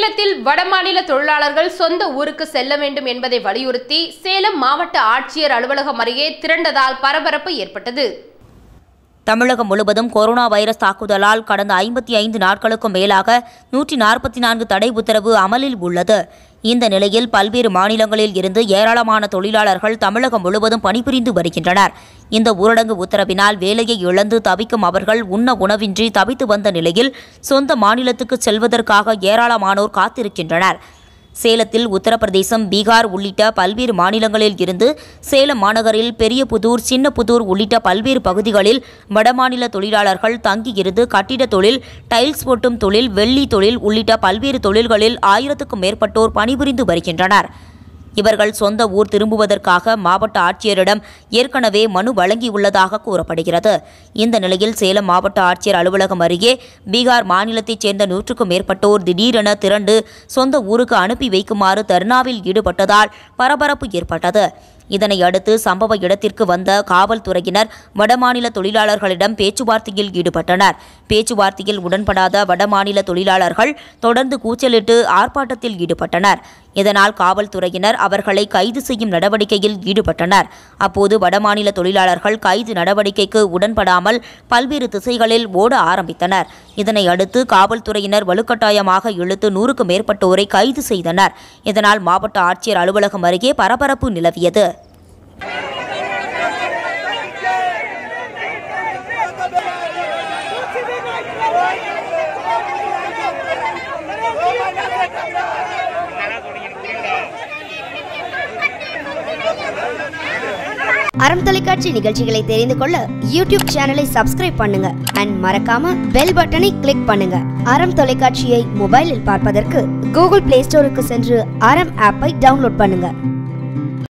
சேலத்தில் வடமாநில தொழிலாளர்கள் சொந்த ஊருக்கு செல்ல வேண்டும் என்பதை வலியுறுத்தி சேலம் மாவட்ட ஆட்சியர் அலுவலகம் அருகே திரண்டதால் பரபரப்பு ஏற்பட்டது தமிழகம் முழுவதும் கொரோனா வைரஸ் தாக்குதலால் கடந்த ஐம்பத்தி ஐந்து நாட்களுக்கும் மேலாக நூற்றி நாற்பத்தி நான்கு தடை உத்தரவு அமலில் உள்ளது இந்த நிலையில் பல்வேறு மாநிலங்களில் இருந்து ஏராளமான தொழிலாளர்கள் தமிழகம் முழுவதும் பணிபுரிந்து வருகின்றனர் இந்த ஊரடங்கு உத்தரவினால் வேலையை இழந்து தவிக்கும் அவர்கள் உண்ண உணவின்றி தவித்து வந்த நிலையில் சொந்த மாநிலத்துக்கு செல்வதற்காக ஏராளமானோர் காத்திருக்கின்றனர் சேலத்தில் உத்தரப்பிரதேசம் பீகார் உள்ளிட்ட பல்வேறு மாநிலங்களில் இருந்து சேலம் மாநகரில் பெரியபுதூர் சின்னபுதூர் உள்ளிட்ட பல்வேறு பகுதிகளில் வடமாநில தொழிலாளர்கள் தங்கியிருந்து கட்டிட தொழில் டைல்ஸ் ஒட்டும் தொழில் வெள்ளி தொழில் உள்ளிட்ட பல்வேறு தொழில்களில் ஆயிரத்துக்கும் மேற்பட்டோர் பணிபுரிந்து வருகின்றனர் இவர்கள் சொந்த ஊர் திரும்புவதற்காக மாவட்ட ஆட்சியரிடம் ஏற்கனவே மனு வழங்கியுள்ளதாக கூறப்படுகிறது இந்த நிலையில் சேலம் மாவட்ட ஆட்சியர் அலுவலகம் அருகே பீகார் மாநிலத்தைச் சேர்ந்த நூற்றுக்கும் மேற்பட்டோர் திடீரென திரண்டு சொந்த ஊருக்கு அனுப்பி வைக்குமாறு தர்ணாவில் ஈடுபட்டதால் பரபரப்பு ஏற்பட்டது இதனை அடுத்து சம்பவ இடத்திற்கு வந்த காவல்துறையினர் வடமாநில தொழிலாளர்களிடம் பேச்சுவார்த்தையில் ஈடுபட்டனர் பேச்சுவார்த்தையில் உடன்படாத வடமாநில தொழிலாளர்கள் தொடர்ந்து கூச்சலிட்டு ஆர்ப்பாட்டத்தில் ஈடுபட்டனர் இதனால் காவல்துறையினர் அவர்களை கைது செய்யும் நடவடிக்கையில் ஈடுபட்டனர் அப்போது வடமாநில தொழிலாளர்கள் கைது நடவடிக்கைக்கு உடன்படாமல் பல்வேறு திசைகளில் ஓட ஆரம்பித்தனர் இதனை அடுத்து காவல்துறையினர் வலுக்கட்டாயமாக இழுத்து நூறுக்கும் மேற்பட்டோரை கைது செய்தனர் இதனால் மாவட்ட ஆட்சியர் அலுவலகம் அருகே பரபரப்பு நிலவியது அறம் தொலைக்காட்சி நிகழ்ச்சிகளை தெரிந்து கொள்ள யூடியூப் சேனலை சப்ஸ்கிரைப் பண்ணுங்க அண்ட் மறக்காம பெல் பட்டனை கிளிக் பண்ணுங்க அறம் தொலைக்காட்சியை மொபைலில் பார்ப்பதற்கு கூகுள் பிளே ஸ்டோருக்கு சென்று அறம் ஆப்பை டவுன்லோட் பண்ணுங்க